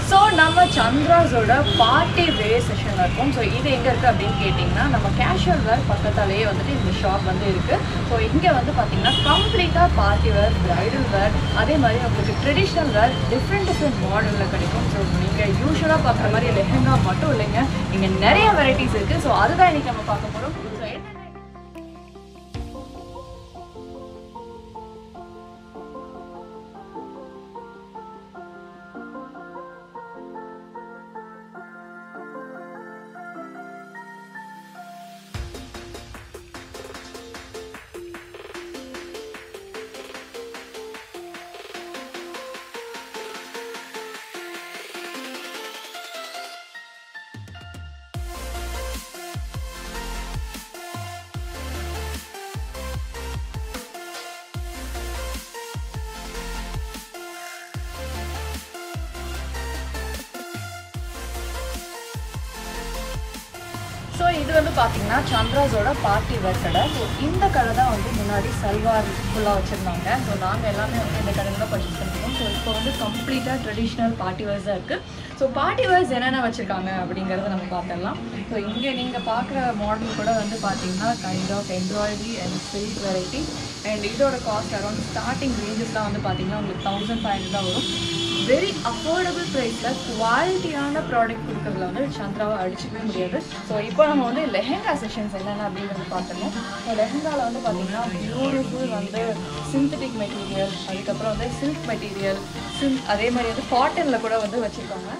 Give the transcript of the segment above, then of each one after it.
so நம்ம சந்திராஸோட party wear section இருக்கும் ஸோ இது எங்கே இருக்குது அப்படின்னு கேட்டிங்கன்னா நம்ம கேஷுவல் வேர் பக்கத்தாலேயே வந்துட்டு இந்த ஷாப் வந்து இருக்குது ஸோ இங்கே வந்து பார்த்தீங்கன்னா கம்ப்ளீட்டாக பார்ட்டி வேர் ப்ரைடல் வேர் அதே மாதிரி உங்களுக்கு ட்ரெடிஷ்னல் வேர் டிஃப்ரெண்ட் டிஃப்ரெண்ட் மாடலில் கிடைக்கும் ஸோ நீங்கள் யூஸ்வலாக பார்க்குற மாதிரி லெஹெங்கா மட்டும் இல்லைங்க இங்கே நிறைய வெரைட்டிஸ் இருக்குது ஸோ அதுதான் இன்றைக்கி நம்ம பார்க்க போகிறோம் ஸோ என்னென்ன ஸோ இது வந்து பார்த்தீங்கன்னா சந்திராஸோட பார்ட்டி வேர் கடை ஸோ இந்த கடை தான் வந்து முன்னாடி சல்வார் ஃபுல்லாக வச்சுருந்தாங்க ஸோ நாங்கள் எல்லாமே வந்து இந்த கடையில் தான் பர்ச்சேஸ் பண்ணிருக்கோம் ஸோ இப்போ வந்து கம்ப்ளீட்டாக ட்ரெடிஷ்னல் பார்ட்டி வேர்ஸ் தான் இருக்குது ஸோ பார்ட்டி வேர்ஸ் என்னென்ன வச்சுருக்காங்க அப்படிங்கிறத நம்ம பார்த்துடலாம் ஸோ இங்கே நீங்கள் பார்க்குற மாடல் கூட வந்து பார்த்தீங்கன்னா kind of embroidery and silk variety and இதோட காஸ்ட் அரௌண்ட் ஸ்டார்டிங் ரேஞ்சஸ்லாம் வந்து பார்த்தீங்கன்னா உங்களுக்கு தௌசண்ட் ஃபைவ் ஹண்ட்ரட் தான் வரும் வெரி அஃபோர்டபுள் ப்ரைஸில் குவாலிட்டியான ப்ராடக்ட் கொடுக்கறதுல வந்து சந்திராவை அடிச்சுக்கவே முடியாது ஸோ இப்போ நம்ம வந்து லெஹெங்கா செஷன்ஸ் என்னென்ன அப்படிங்கிறது பார்த்துருந்தோம் ஸோ லெஹெங்காவில் வந்து பார்த்தீங்கன்னா பியூட்டிஃபுல் வந்து சிந்தட்டிக் மெட்டீரியல் அதுக்கப்புறம் வந்து சில்க் மெட்டீரியல் சில் அதே மாதிரி வந்து காட்டனில் கூட வந்து வச்சுருக்காங்க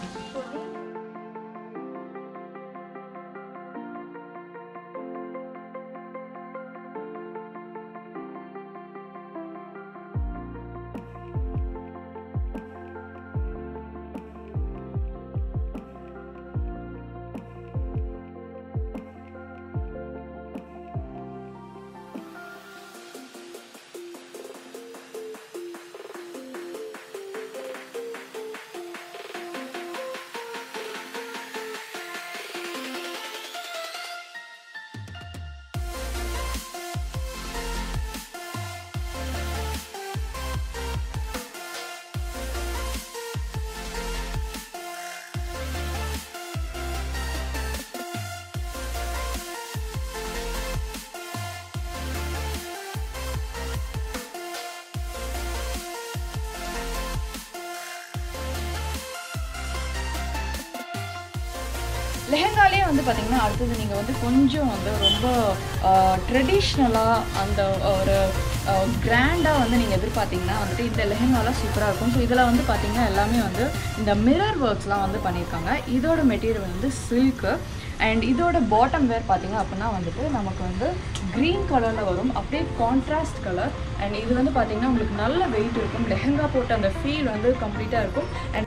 லெஹங்காலே வந்து பார்த்தீங்கன்னா அடுத்தது நீங்கள் வந்து கொஞ்சம் வந்து ரொம்ப ட்ரெடிஷ்னலாக அந்த ஒரு கிராண்டாக வந்து நீங்கள் எதிர்பார்த்தீங்கன்னா வந்துட்டு இந்த லெஹங்காலாம் சூப்பராக இருக்கும் ஸோ இதில் வந்து பார்த்தீங்கன்னா எல்லாமே வந்து இந்த மிரர் ஒர்க்ஸ்லாம் வந்து பண்ணியிருக்காங்க இதோட மெட்டீரியல் வந்து சில்க்கு அண்ட் இதோட பாட்டம் வேர் பார்த்தீங்க அப்படின்னா வந்துட்டு நமக்கு வந்து க்ரீன் கலரில் வரும் அப்படியே கான்ட்ராஸ்ட் கலர் அண்ட் இது வந்து பார்த்தீங்கன்னா உங்களுக்கு நல்ல வெயிட் இருக்கும் லெஹங்கா போட்ட அந்த ஃபீல் வந்து கம்ப்ளீட்டாக இருக்கும் அண்ட்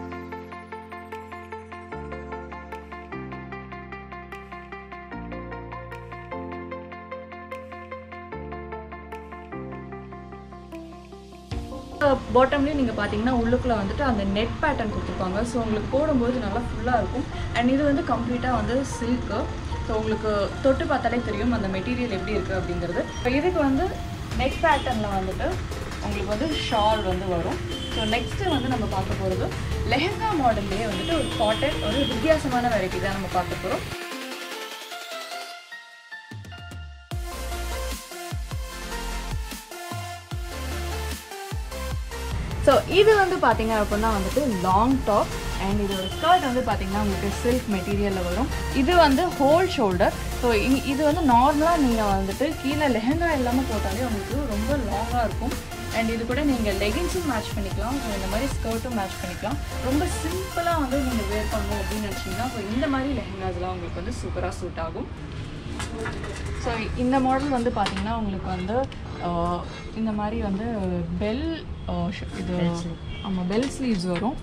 பாட்டம்லேயும் நீங்கள் பார்த்தீங்கன்னா உள்ளுக்குள்ளே வந்துட்டு அந்த நெட் பேட்டர்ன் கொடுத்துருப்பாங்க ஸோ உங்களுக்கு போடும்போது நல்லா ஃபுல்லாக இருக்கும் அண்ட் இது வந்து கம்ப்ளீட்டாக வந்து சில்க்கு ஸோ உங்களுக்கு தொட்டு பார்த்தாலே தெரியும் அந்த மெட்டீரியல் எப்படி இருக்குது அப்படிங்கிறது இப்போ இதுக்கு வந்து நெக் பேட்டர்னில் வந்துட்டு உங்களுக்கு வந்து ஷால் வந்து வரும் ஸோ நெக்ஸ்ட்டு வந்து நம்ம பார்க்க போகிறது லெஹங்கா மாடல்லையே வந்துட்டு ஒரு காட்டன் ஒரு வித்தியாசமான வெரைட்டி தான் நம்ம பார்க்க போகிறோம் ஸோ இது வந்து பார்த்தீங்க அப்படின்னா வந்துட்டு லாங் டாப் அண்ட் இதோட ஸ்கர்ட் வந்து பார்த்தீங்கன்னா உங்களுக்கு சில்க் மெட்டீரியலில் வரும் இது வந்து ஹோல் ஷோல்டர் ஸோ இது வந்து நார்மலாக நீங்கள் வந்துட்டு கீழே லெஹங்கா இல்லாமல் போட்டாலே உங்களுக்கு ரொம்ப லாங்காக இருக்கும் அண்ட் இது கூட நீங்கள் லெகின்ஸும் மேட்ச் பண்ணிக்கலாம் ஸோ இந்த மாதிரி ஸ்கர்ட்டும் மேட்ச் பண்ணிக்கலாம் ரொம்ப சிம்பிளாக வந்து நீங்கள் வேர் பண்ணணும் அப்படின்னு நினச்சிங்கன்னா ஸோ இந்த மாதிரி லெஹங்காஸ்லாம் உங்களுக்கு வந்து சூப்பராக சூட் ஆகும் ஸோ இந்த மாடல் வந்து பார்த்தீங்கன்னா உங்களுக்கு வந்து ஆஹ், இந்த மாதிரி வந்து பெல் இது ஆமாம் பெல் ஸ்லீவ்ஸ் வரும்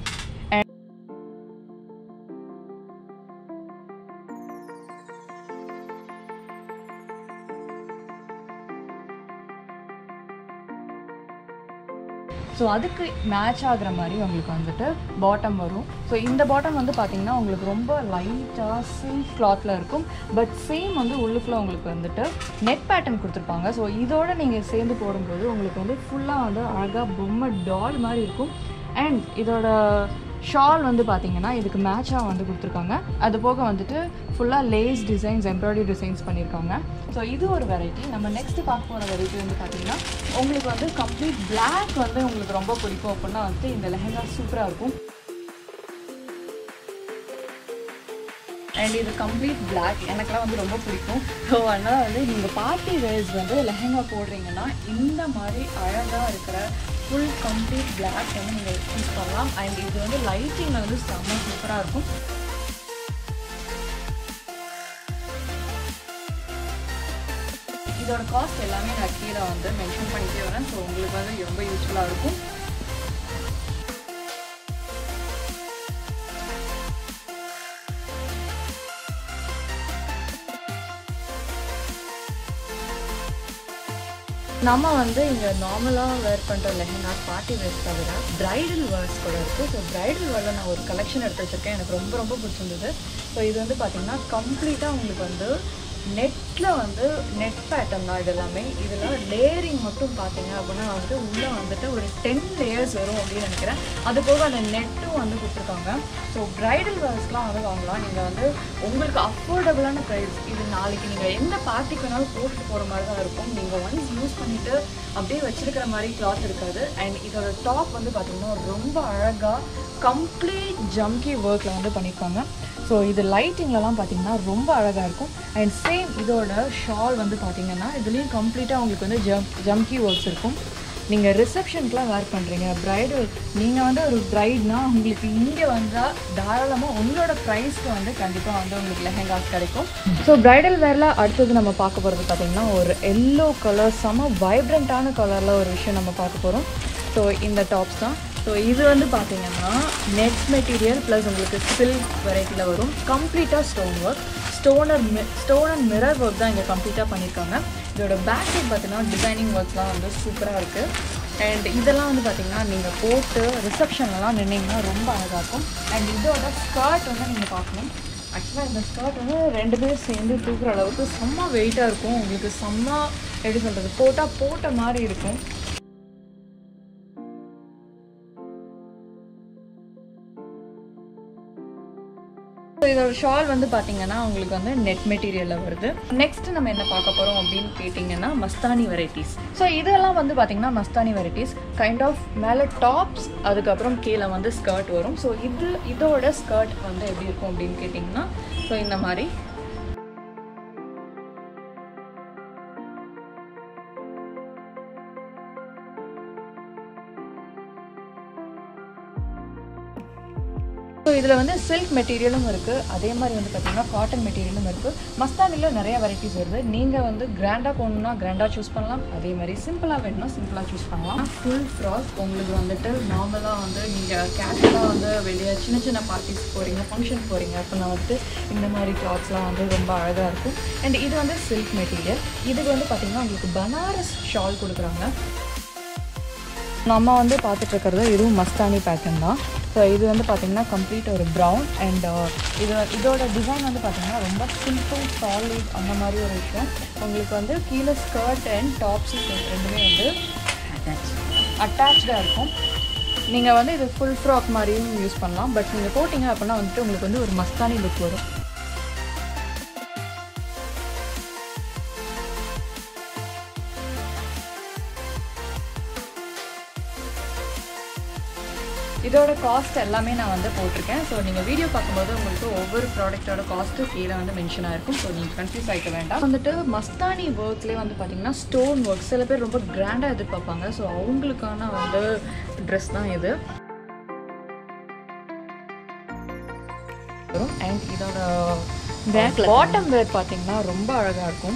ஸோ அதுக்கு மேட்ச் ஆகுற மாதிரி உங்களுக்கு வந்துட்டு பாட்டம் வரும் ஸோ இந்த பாட்டம் வந்து பார்த்தீங்கன்னா உங்களுக்கு ரொம்ப லைட்டாக சில்க் கிளாத்தில் இருக்கும் பட் சேம் வந்து உள்ளுக்குள்ள உங்களுக்கு வந்துட்டு நெட் பேட்டர்ன் கொடுத்துருப்பாங்க ஸோ இதோட நீங்கள் சேர்ந்து போடும்போது உங்களுக்கு வந்து ஃபுல்லாக வந்து அழகாக பொம்மை டால் மாதிரி இருக்கும் அண்ட் இதோட ஷால் வந்து பார்த்தீங்கன்னா இதுக்கு மேட்சாக வந்து கொடுத்துருக்காங்க அது போக வந்துட்டு ஃபுல்லாக லேஸ் டிசைன்ஸ் எம்ப்ராய்டரி டிசைன்ஸ் பண்ணியிருக்காங்க ஸோ இது ஒரு வெரைட்டி நம்ம நெக்ஸ்ட் பார்க்க போகிற வெரைட்டி வந்து பார்த்தீங்கன்னா உங்களுக்கு வந்து கம்ப்ளீட் பிளாக் வந்து உங்களுக்கு ரொம்ப பிடிக்கும் அப்படின்னா வந்து இந்த லெஹங்கா சூப்பராக இருக்கும் அண்ட் இது கம்ப்ளீட் பிளாக் எனக்கெல்லாம் வந்து ரொம்ப பிடிக்கும் ஸோ அதனால் வந்து நீங்கள் பார்ட்டி வேர்ஸ் வந்து லெஹங்கா போடுறீங்கன்னா இந்த மாதிரி அழகாக இருக்கிற ஃபுல் கம்ப்ளீட் பிளாக் வந்து நீங்கள் யூஸ் பண்ணலாம் அண்ட் இது வந்து லைட்டிங் வந்து செம்ம சூப்பராக இருக்கும் இதோட காஸ்ட் எல்லாமே நான் கீழே வந்து மென்ஷன் பண்ணிட்டே வரேன் ஸோ உங்களுக்கு வந்து ரொம்ப யூஸ்ஃபுல்லாக இருக்கும் நம்ம வந்து இங்கே நார்மலாக வேர் பண்ணுற லெஹங்கா பார்ட்டி வேர்ஸ் தவிர ப்ரைடல் வேர்ஸ் கூட இருக்குது ஸோ ப்ரைடல் வேரில் நான் ஒரு கலெக்ஷன் எடுத்து வச்சுருக்கேன் எனக்கு ரொம்ப ரொம்ப பிடிச்சிருந்தது ஸோ இது வந்து பார்த்திங்கன்னா கம்ப்ளீட்டாக உங்களுக்கு வந்து நெட்டில் வந்து நெட் பேட்டர்ன் தான் இது எல்லாமே இதில் லேயரிங் மட்டும் பார்த்தீங்க அப்படின்னா வந்து உள்ளே வந்துட்டு ஒரு டென் லேயர்ஸ் வரும் அப்படின்னு நினைக்கிறேன் அது போக அந்த நெட்டும் வந்து கொடுத்துருக்காங்க ஸோ ப்ரைடல் வேர்ஸ்லாம் வந்து வாங்கலாம் நீங்கள் வந்து உங்களுக்கு அஃபோர்டபுளான ப்ரைஸ் இது நாளைக்கு நீங்கள் எந்த பார்ட்டிக்கு வேணாலும் போட்டு போகிற மாதிரி தான் இருக்கும் நீங்கள் ஒன்ஸ் யூஸ் பண்ணிவிட்டு அப்படியே வச்சிருக்கிற மாதிரி கிளாத் இருக்காது அண்ட் இதோட டாப் வந்து பார்த்திங்கன்னா ரொம்ப அழகாக கம்ப்ளீட் ஜம்கி ஒர்க்கில் வந்து பண்ணியிருக்காங்க ஸோ இது லைட்டிங்லலாம் பார்த்தீங்கன்னா ரொம்ப அழகாக இருக்கும் அண்ட் சேம் இதோட ஷால் வந்து பார்த்தீங்கன்னா இதுலேயும் கம்ப்ளீட்டாக உங்களுக்கு வந்து ஜம் ஜம்கி ஒர்க்ஸ் இருக்கும் நீங்கள் ரிசப்ஷனுக்குலாம் வேர் பண்ணுறீங்க ப்ரைடல் நீங்கள் வந்து ஒரு ப்ரைட்னா உங்களுக்கு இங்கே வந்தால் தாராளமாக உங்களோட ப்ரைஸ்க்கு வந்து கண்டிப்பாக வந்து உங்களுக்கு லெஹெங்காஸ் கிடைக்கும் ஸோ ப்ரைடல் வேரில் அடுத்தது நம்ம பார்க்க போகிறது பார்த்தீங்கன்னா ஒரு எல்லோ கலர் செம வைப்ரண்ட்டான கலரில் ஒரு விஷயம் நம்ம பார்க்க போகிறோம் ஸோ இந்த டாப்ஸ் தான் ஸோ இது வந்து பார்த்தீங்கன்னா நெட் மெட்டீரியல் ப்ளஸ் உங்களுக்கு சில்க் வெரைட்டியில் வரும் கம்ப்ளீட்டாக ஸ்டோன் ஒர்க் ஸ்டோனர் மி ஸ்டோன் அண்ட் மிரர் ஒர்க் தான் இங்கே கம்ப்ளீட்டாக பண்ணியிருக்காங்க இதோட பேக் சைட் பார்த்தீங்கன்னா டிசைனிங் ஒர்க்ஸ்லாம் வந்து சூப்பராக இருக்குது அண்ட் இதெல்லாம் வந்து பார்த்தீங்கன்னா நீங்கள் போட்டு ரிசப்ஷன்லலாம் நின்னீங்கன்னா ரொம்ப அழகாக இருக்கும் அண்ட் இதோட ஸ்கர்ட் வந்து நீங்கள் பார்க்கணும் ஆக்சுவலாக இந்த ஸ்கர்ட் வந்து ரெண்டு பேர் சேர்ந்து தூக்குற அளவுக்கு செம்ம வெயிட்டாக இருக்கும் உங்களுக்கு செம்ம எப்படி சொல்கிறது போட்டால் போட்ட மாதிரி இருக்கும் ஸோ இதோட ஷால் வந்து பார்த்தீங்கன்னா உங்களுக்கு வந்து நெட் மெட்டீரியலில் வருது நெக்ஸ்ட் நம்ம என்ன பார்க்க போகிறோம் அப்படின்னு கேட்டிங்கன்னா மஸ்தானி வெரைட்டிஸ் ஸோ இதெல்லாம் வந்து பார்த்தீங்கன்னா மஸ்தானி வெரைட்டிஸ் கைண்ட் ஆஃப் மேலே டாப்ஸ் அதுக்கப்புறம் கீழே வந்து ஸ்கர்ட் வரும் ஸோ இது இதோட ஸ்கர்ட் வந்து எப்படி இருக்கும் அப்படின்னு கேட்டிங்கன்னா ஸோ இந்த மாதிரி ஸோ இதில் வந்து சில்க் மெட்டீரியலும் இருக்குது அதே மாதிரி வந்து பார்த்திங்கன்னா காட்டன் மெட்டீரியலும் இருக்குது மஸ்தானியில் நிறைய வெரைட்டிஸ் வருது நீங்கள் வந்து கிராண்டாக போகணுன்னா கிராண்டாக சூஸ் பண்ணலாம் அதே மாதிரி சிம்பிளாக வேணும்னா சிம்பிளாக சூஸ் பண்ணலாம் ஃபுல் ஃப்ராக் உங்களுக்கு வந்துட்டு நார்மலாக வந்து நீங்கள் கேஷுவலாக வந்து வெளியே சின்ன சின்ன பார்ட்டிஸ் போகிறீங்க ஃபங்க்ஷன் போகிறீங்க அப்படின்னா வந்துட்டு இந்த மாதிரி கிளாத்ஸ்லாம் வந்து ரொம்ப அழகாக இருக்கும் அண்ட் இது வந்து சில்க் மெட்டீரியல் இதுக்கு வந்து பார்த்திங்கன்னா உங்களுக்கு பனாரஸ் ஷால் கொடுக்குறாங்க நம்ம வந்து பார்த்துட்டு இருக்கிறது இதுவும் மஸ்தானி பேட்டர்ன் தான் ஸோ இது வந்து பார்த்திங்கன்னா கம்ப்ளீட் ஒரு ப்ரௌன் அண்ட் இது இதோட டிசைன் வந்து பார்த்திங்கன்னா ரொம்ப சிம்பிள் சாலிட் அந்த மாதிரி ஒரு விஷயம் உங்களுக்கு வந்து கீழே ஸ்கர்ட் அண்ட் டாப்ஸ் ரெண்டுமே வந்து அட்டாச்சாக இருக்கும் நீங்கள் வந்து இது ஃபுல் ஃப்ராக் மாதிரியும் யூஸ் பண்ணலாம் பட் நீங்கள் போட்டிங்க அப்படின்னா வந்துட்டு உங்களுக்கு வந்து ஒரு மஸ்தானி லுக் வரும் இதோட காஸ்ட் எல்லாமே நான் வந்து போட்டிருக்கேன் ஸோ நீங்கள் வீடியோ பார்க்கும்போது உங்களுக்கு ஒவ்வொரு ப்ராடக்ட்டோட காஸ்ட்டும் கீழே வந்து மென்ஷன் ஆயிருக்கும் ஸோ நீங்கள் கன்ஃபியூஸ் ஆகிக்க வேண்டாம் வந்துட்டு மஸ்தானி ஒர்க்லேயே வந்து பார்த்தீங்கன்னா ஸ்டோன் ஒர்க் சில பேர் ரொம்ப கிராண்டாக எதிர்பார்ப்பாங்க ஸோ அவங்களுக்கான வந்து ட்ரெஸ் தான் இது வரும் அண்ட் இதோட Backல பாட்டம் வேர் பார்த்தீங்கன்னா ரொம்ப அழகாக இருக்கும்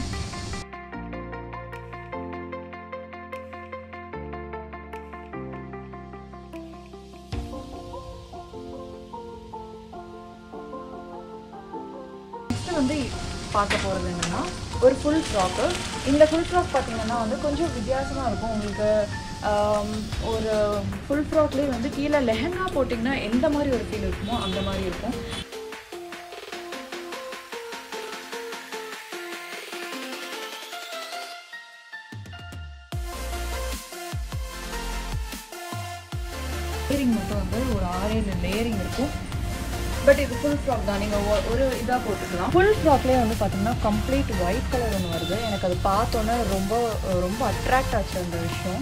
நெக்ஸ்ட் வந்து பார்க்க போகிறது என்னன்னா ஒரு ஃபுல் ஃப்ராக்கு இந்த ஃபுல் ஃப்ராக் பார்த்தீங்கன்னா வந்து கொஞ்சம் வித்தியாசமாக இருக்கும் உங்களுக்கு ஆம், ஒரு ஃபுல் ஃப்ராக்லேயே வந்து கீழே லெஹங்கா போட்டிங்கன்னா எந்த மாதிரி ஒரு ஃபீல் இருக்குமோ அந்த மாதிரி இருக்கும் லேயரிங் மட்டும் வந்து ஒரு ஆறு ஏழு லேயரிங் இருக்கும் பட் இது ஃபுல் ஃப்ராக் தான் நீங்கள் ஒரு இதாக போட்டுக்கலாம் ஃபுல் ஃப்ராக்லேயே வந்து பார்த்தீங்கன்னா கம்ப்ளீட் ஒயிட் கலர் ஒன்று வருது எனக்கு அது பார்த்தோன்னே ரொம்ப ரொம்ப அட்ராக்ட் ஆச்சு அந்த விஷயம்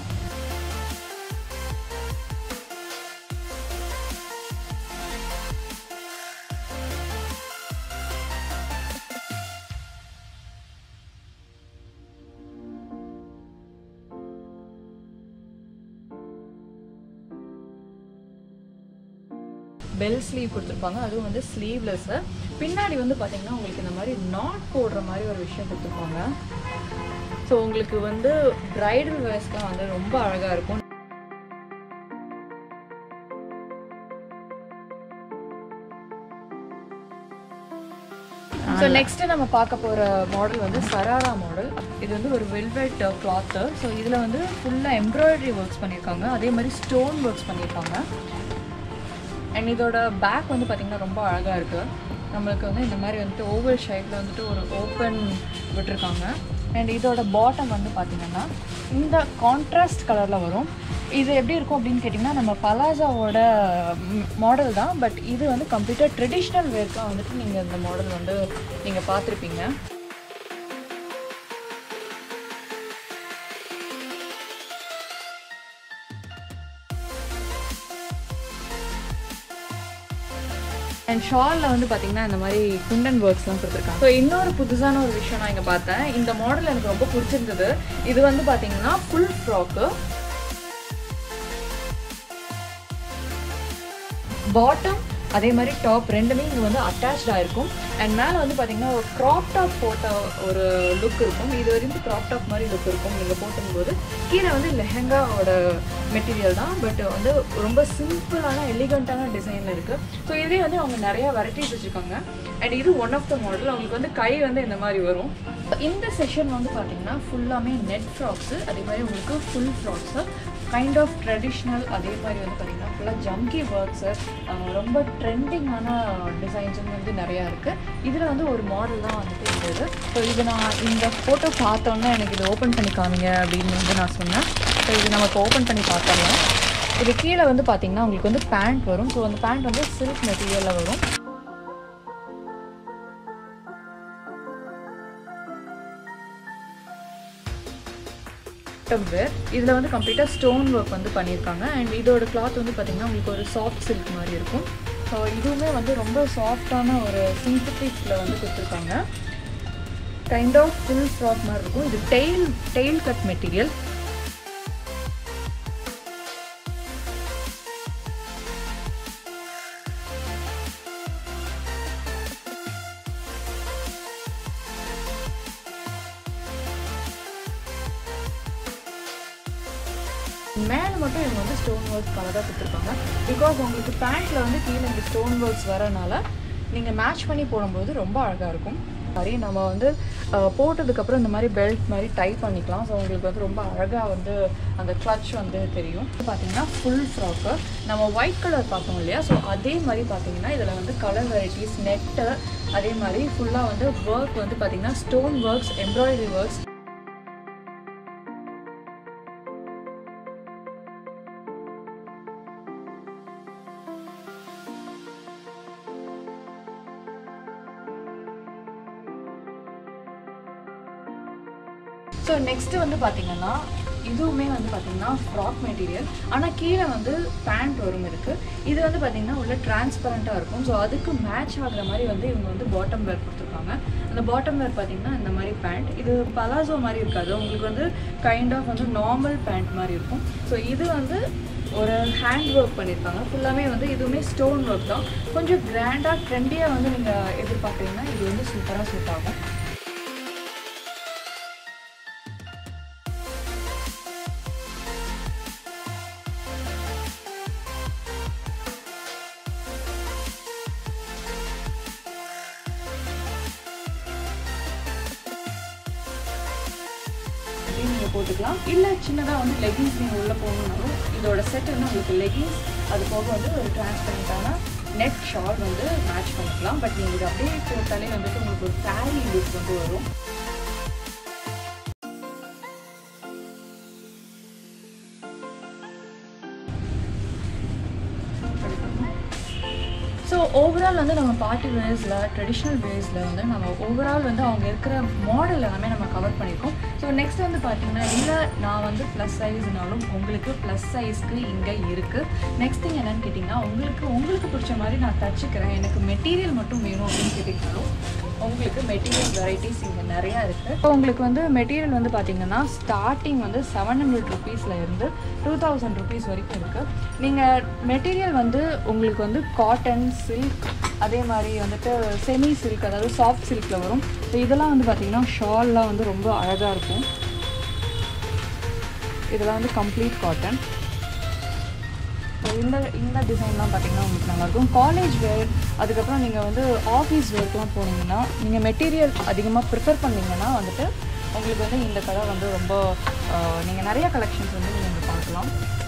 பெல் ஸ்லீவ் கொடுத்துருப்பாங்க அதுவும் வந்து ஸ்லீவ்லெஸ்ஸு பின்னாடி வந்து பார்த்தீங்கன்னா உங்களுக்கு இந்த மாதிரி நாட் போடுற மாதிரி ஒரு விஷயம் கொடுத்துருப்பாங்க ஸோ உங்களுக்கு வந்து ப்ரைடல் வேர்ஸ்லாம் வந்து ரொம்ப அழகாக இருக்கும் ஸோ நெக்ஸ்ட்டு நம்ம பார்க்க போகிற மாடல் வந்து சராரா மாடல் இது வந்து ஒரு வெல்வெட் கிளாத்து ஸோ இதில் வந்து ஃபுல்லாக எம்ப்ராய்டரி ஒர்க்ஸ் பண்ணியிருக்காங்க அதே மாதிரி ஸ்டோன் ஒர்க்ஸ் பண்ணியிருக்காங்க அண்ட் இதோட பேக் வந்து பார்த்திங்கன்னா ரொம்ப அழகாக இருக்குது நம்மளுக்கு வந்து இந்த மாதிரி வந்துட்டு ஓவல் ஷேப்பில் வந்துட்டு ஒரு ஓப்பன் விட்டுருக்காங்க அண்ட் இதோட பாட்டம் வந்து பார்த்திங்கன்னா இந்த கான்ட்ராஸ்ட் கலரில் வரும் இது எப்படி இருக்கும் அப்படின்னு கேட்டிங்கன்னா நம்ம பலாசாவோட மாடல் தான் பட் இது வந்து கம்ப்ளீட்டாக ட்ரெடிஷ்னல் வேர்க்காக வந்துட்டு நீங்கள் இந்த மாடல் வந்து நீங்கள் பார்த்துருப்பீங்க அண்ட் ஷாலில் வந்து பார்த்தீங்கன்னா இந்த மாதிரி குண்டன் ஒர்க்ஸ்லாம் கொடுத்துருக்காங்க ஸோ இன்னொரு புதுசான ஒரு விஷயம் நான் இங்கே பார்த்தேன் இந்த மாடல் எனக்கு ரொம்ப பிடிச்சிருந்தது இது வந்து பார்த்தீங்கன்னா ஃபுல் ஃப்ராக்கு பாட்டம் அதே மாதிரி டாப் ரெண்டுமே இங்கே வந்து அட்டாச்சாக இருக்கும் அண்ட் மேலே வந்து பார்த்தீங்கன்னா ஒரு க்ராப் டாப் போட்ட ஒரு லுக் இருக்கும் இது வரைக்கும் க்ராப் டாப் மாதிரி லுக் இருக்கும் நீங்கள் போட்டும்போது கீழே வந்து லெஹெங்காவோட மெட்டீரியல் தான் பட் வந்து ரொம்ப சிம்பிளான எலிகண்ட்டான டிசைனில் இருக்குது ஸோ இதே வந்து அவங்க நிறையா வெரைட்டிஸ் வச்சுருக்காங்க அண்ட் இது ஒன் ஆஃப் த மாடல் அவங்களுக்கு வந்து கை வந்து இந்த மாதிரி வரும் இந்த செஷன் வந்து பார்த்தீங்கன்னா ஃபுல்லாமே நெட் ஃப்ராக்ஸு அதே மாதிரி உங்களுக்கு full frocks kind of traditional அதே மாதிரி வந்து பார்த்திங்கன்னா ஃபுல்லாக ஜம்கி ஒர்க்ஸு ரொம்ப ட்ரெண்டிங்கான டிசைன்ஸும் வந்து நிறையா இருக்குது இதில் வந்து ஒரு மாடல் தான் வந்துட்டு இருந்தது ஸோ இது நான் இந்த ஃபோட்டோ பார்த்தோன்னே எனக்கு இது ஓப்பன் பண்ணி காமிங்க அப்படின்னு வந்து நான் சொன்னேன் ஸோ இது நமக்கு ஓப்பன் பண்ணி பார்த்தரலாம் இது கீழே வந்து பார்த்திங்கன்னா உங்களுக்கு வந்து பேண்ட் வரும் ஸோ அந்த பேண்ட் வந்து சில்க் மெட்டீரியலில் வரும் வேர் இதில் வந்து கம்ப்ளீட்டாக ஸ்டோன் ஒர்க் வந்து பண்ணியிருக்காங்க அண்ட் இதோட கிளாத் வந்து பார்த்திங்கன்னா உங்களுக்கு ஒரு சாஃப்ட் சில்க் மாதிரி இருக்கும் ஸோ இதுவுமே வந்து ரொம்ப சாஃப்டான ஒரு சிந்தட்டிக்கில் வந்து கொடுத்துருக்காங்க கைண்ட் ஆஃப் ஃபுல் ஃப்ராக் மாதிரி இருக்கும் இது டெய்ல் டெய்ல் கட் மெட்டீரியல் மேலே மட்டும் இவங்க வந்து ஸ்டோன் ஒர்க்ஸ் கலராக கொடுத்துருக்காங்க பிகாஸ் உங்களுக்கு பேண்ட்டில் வந்து கீழே இந்த ஸ்டோன் ஒர்க்ஸ் வரனால நீங்கள் மேட்ச் பண்ணி போடும்போது ரொம்ப அழகாக இருக்கும் மாதிரி நம்ம வந்து போட்டதுக்கப்புறம் இந்த மாதிரி பெல்ட் மாதிரி டை பண்ணிக்கலாம் ஸோ உங்களுக்கு வந்து ரொம்ப அழகாக வந்து அந்த கிளச் வந்து தெரியும் பார்த்தீங்கன்னா ஃபுல் ஃப்ராக்கு நம்ம ஒயிட் கலர் பார்த்தோம் இல்லையா ஸோ அதே மாதிரி பார்த்தீங்கன்னா இதில் வந்து கலர் வெரைட்டிஸ் நெட்டு அதே மாதிரி ஃபுல்லாக வந்து ஒர்க் வந்து பார்த்தீங்கன்னா stone works embroidery works so next வந்து பார்த்தீங்கன்னா இதுவுமே வந்து பார்த்தீங்கன்னா ஃப்ராக் மெட்டீரியல் ஆனால் கீழே வந்து பேண்ட் வரும் இருக்குது இது வந்து பார்த்தீங்கன்னா உள்ள டிரான்ஸ்பரண்ட்டாக இருக்கும் ஸோ அதுக்கு மேட்ச் ஆகுற மாதிரி வந்து இவங்க வந்து பாட்டம் வேர் கொடுத்துருக்காங்க அந்த பாட்டம் வேர் பார்த்தீங்கன்னா இந்த மாதிரி பேண்ட் இது பலாசோ மாதிரி இருக்காது உங்களுக்கு வந்து கைண்ட் ஆஃப் வந்து நார்மல் பேண்ட் மாதிரி இருக்கும் ஸோ இது வந்து ஒரு ஹேண்ட் ஒர்க் பண்ணியிருக்காங்க ஃபுல்லாமே வந்து இதுவுமே ஸ்டோன் ஒர்க் தான் கொஞ்சம் கிராண்டாக ட்ரெண்டியாக வந்து நீங்கள் எதிர்பார்க்குறீங்கன்னா இது வந்து சூப்பராக சூட் ஆகும் அப்படின்னு நீங்கள் போட்டுக்கலாம் இல்லை சின்னதாக வந்து லெகின்ஸ் நீங்கள் உள்ளே போகணுன்னாலும் இதோட செட் வந்து உங்களுக்கு லெகின்ஸ் அது போக வந்து ஒரு டிரான்ஸ்பரண்ட்டான நெட் ஷால் வந்து மேட்ச் பண்ணிக்கலாம் பட் நீங்கள் இது அப்படியே போட்டாலே வந்துட்டு உங்களுக்கு ஒரு ஃபேரி லுக் வந்து வரும் ஸோ ஓவரால் வந்து நம்ம பார்ட்டி வேர்ஸில் ட்ரெடிஷ்னல் வேர்ஸில் வந்து நம்ம ஓவரால் வந்து அவங்க இருக்கிற மாடல் எல்லாமே நம்ம கவர் பண்ணியிருக்கோம் ஸோ நெக்ஸ்ட் வந்து பார்த்தீங்கன்னா இல்லை நான் வந்து ப்ளஸ் சைஸ்னாலும் உங்களுக்கு ப்ளஸ் சைஸ்க்கு இங்கே இருக்குது நெக்ஸ்ட் திங் என்னன்னு கேட்டிங்கன்னா உங்களுக்கு உங்களுக்கு பிடிச்ச மாதிரி நான் தச்சுக்கிறேன் எனக்கு மெட்டீரியல் மட்டும் வேணும் அப்படின்னு கேட்டிங்கனாலும் உங்களுக்கு மெட்டீரியல் வெரைட்டிஸ் இங்கே நிறையா இருக்குது இப்போ உங்களுக்கு வந்து மெட்டீரியல் வந்து பார்த்தீங்கன்னா ஸ்டார்டிங் வந்து செவன் ஹண்ட்ரட் ருபீஸில் இருந்து டூ தௌசண்ட் ருபீஸ் வரைக்கும் இருக்குது நீங்கள் மெட்டீரியல் வந்து உங்களுக்கு வந்து காட்டன் சில்க் அதே மாதிரி வந்துட்டு செமி சில்க் அதாவது சாஃப்ட் சில்கில் வரும் ஸோ இதெல்லாம் வந்து பார்த்தீங்கன்னா ஷால்லாம் வந்து ரொம்ப அழகாக இருக்கும் இதெல்லாம் வந்து கம்ப்ளீட் காட்டன் இந்த இந்த டிசைன்லாம் பார்த்தீங்கன்னா உங்களுக்கு நல்லாயிருக்கும் காலேஜ் வேர் அதுக்கப்புறம் நீங்கள் வந்து ஆஃபீஸ் வேர்க்கெலாம் போனீங்கன்னா நீங்கள் மெட்டீரியல் அதிகமாக ப்ரிஃபர் பண்ணீங்கன்னா வந்துட்டு உங்களுக்கு வந்து இந்த கடை வந்து ரொம்ப நீங்கள் நிறைய கலெக்ஷன்ஸ் வந்து நீங்கள் இங்கே பார்க்கலாம்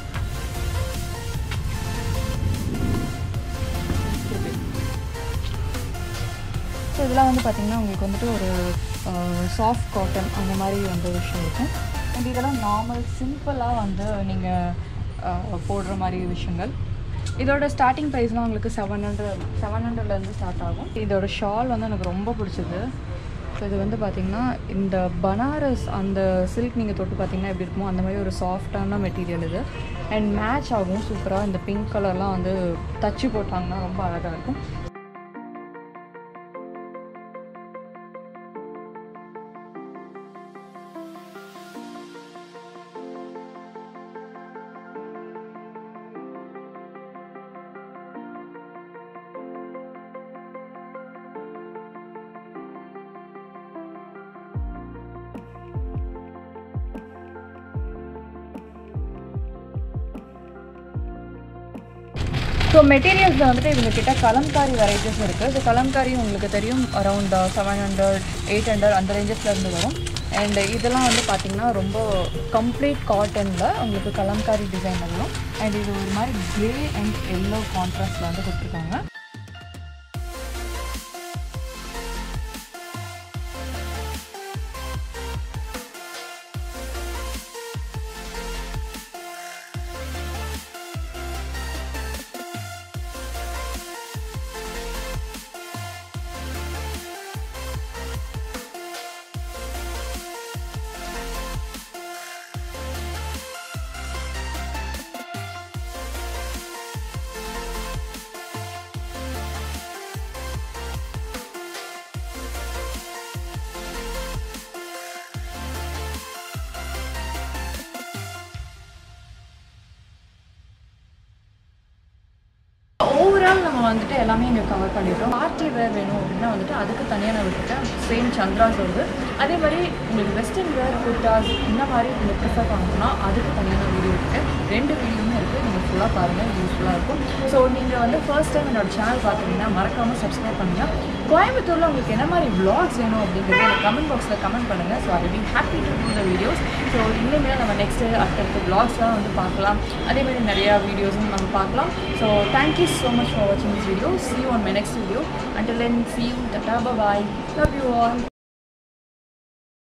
ஸோ இதெல்லாம் வந்து பார்த்திங்கன்னா உங்களுக்கு வந்துட்டு ஒரு சாஃப்ட் காட்டன் அந்த மாதிரி வந்து விஷயம் இருக்கும் அண்ட் இதெல்லாம் நார்மல் சிம்பிளாக வந்து நீங்கள் போடுற மாதிரி விஷயங்கள் இதோட ஸ்டார்டிங் ப்ரைஸ்லாம் உங்களுக்கு செவன் ஹண்ட்ரட் செவன் ஹண்ட்ரட்லேருந்து ஸ்டார்ட் ஆகும் இதோட ஷால் வந்து எனக்கு ரொம்ப பிடிச்சது ஸோ இது வந்து பார்த்திங்கன்னா இந்த பனாரஸ் அந்த சில்க் நீங்கள் தொட்டு பார்த்தீங்கன்னா எப்படி இருக்குமோ அந்த மாதிரி ஒரு சாஃப்டான மெட்டீரியல் இது அண்ட் மேட்ச் ஆகும் சூப்பராக இந்த பிங்க் கலர்லாம் வந்து தச்சு போட்டாங்கன்னா ரொம்ப அழகாக இருக்கும் ஸோ மெட்டீரியல்ஸில் வந்துட்டு இவங்க கிட்ட கலம்காரி வெரைட்டிஸ் இருக்குது ஸோ கலம்காரி உங்களுக்கு தெரியும் around seven hundred eight hundred அந்த ரேஞ்சஸில் இருந்து வரும் அண்ட் இதெல்லாம் வந்து பார்த்திங்கன்னா ரொம்ப கம்ப்ளீட் காட்டனில் உங்களுக்கு கலம்காரி டிசைன் வரும் அண்ட் இது ஒரு மாதிரி க்ரே அண்ட் எல்லோ கான்ட்ராஸ்டில் வந்து கொடுத்துருக்காங்க ஓவரால் நம்ம வந்துட்டு எல்லாமே இங்கே கவர் பண்ணிடுறோம் பார்ட்டி வேர் வேணும் அப்படின்னா வந்துட்டு அதுக்கு தனியாக நான் விட்டுட்டேன் சேம் சந்திராஸ் வந்து அதே மாதிரி உங்களுக்கு வெஸ்டர்ன் வேர் குர்தாஸ் இந்த மாதிரி நீங்கள் ப்ரிஃபர் பண்ணணும்னா அதுக்கு தனியாக நான் வீடியோ விட்டுட்டேன் ரெண்டு வீடியோமே இருக்குது நீங்கள் ஃபுல்லாக பாருங்கள் யூஸ்ஃபுல்லாக இருக்கும் ஸோ நீங்கள் வந்து ஃபர்ஸ்ட் டைம் என்னோட சேனல் பார்த்தீங்கன்னா மறக்காமல் சப்ஸ்கிரைப் பண்ணுங்கள் கோயம்புத்தூரில் உங்களுக்கு என்ன மாதிரி vlogs வேணும் அப்படிங்கிறது எனக்கு கமெண்ட் பாக்ஸில் கமெண்ட் பண்ணுங்கள் so I be happy to do the videos so இனிமேல் நம்ம நெக்ஸ்ட்டு அடுத்தடுத்த vlogsலாம் வந்து பார்க்கலாம் அதே மாதிரி நிறையா வீடியோஸும் நம்ம பார்க்கலாம் so thank you so much for வாட்சிங் this video see you on my next video until then see you tata bye bye love you all